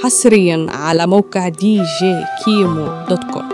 حصريا على موقع دي جي كيمو دوت كوم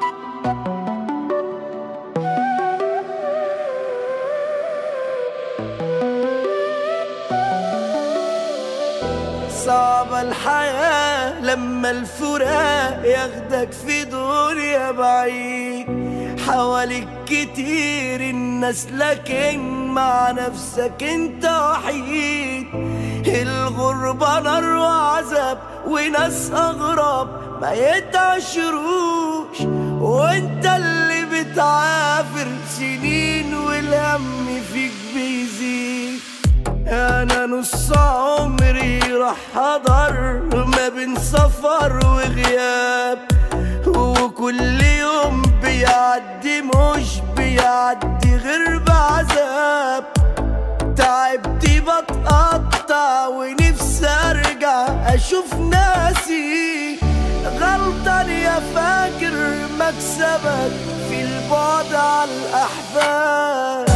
صعبة الحياة لما الفراق ياخدك في دنيا بعيد حواليك كتير الناس لكن مع نفسك انت وحيد الغربة نار وعذاب وناس أغراب ما يتعشروش وانت اللي بتعافر سنين والهم فيك بيزيد انا نص عمري راح حضر ما بين سفر وغياب وكل يوم بيعدي مش بيعدي غير بعذاب تعبت بتقطع ونفسي ارجع اشوف ناسي غلطان يا فاكر مكسبك في البعد على الاحباب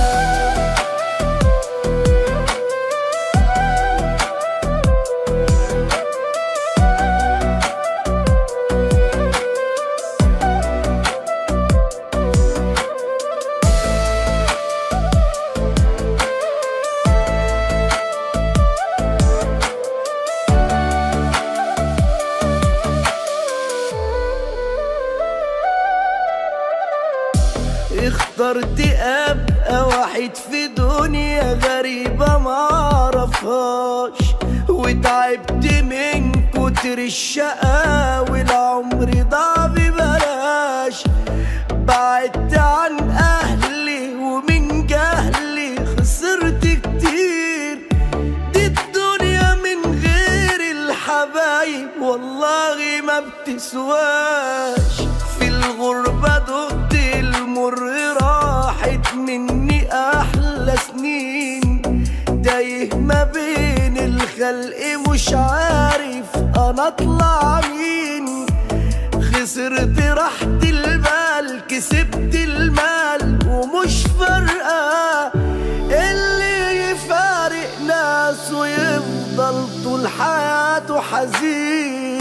اخترت ابقى وحيد في دنيا غريبة معرفهاش وتعبت من كتر الشقا والعمر ضاع ببلاش بعدت عن اهلي ومن جهلي خسرت كتير دي الدنيا من غير الحبايب والله ما بتسواش في الغربة دقت المر راحت مني أحلى سنين تايه ما بين الخلق مش عارف أنا أطلع مين خسرت راحة البال كسبت المال ومش فارقة اللي يفارق ناس ويفضل طول حياته حزين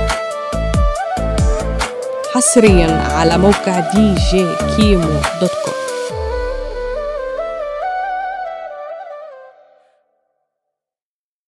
حصريا على موقع دي جي كيمو دوت كوم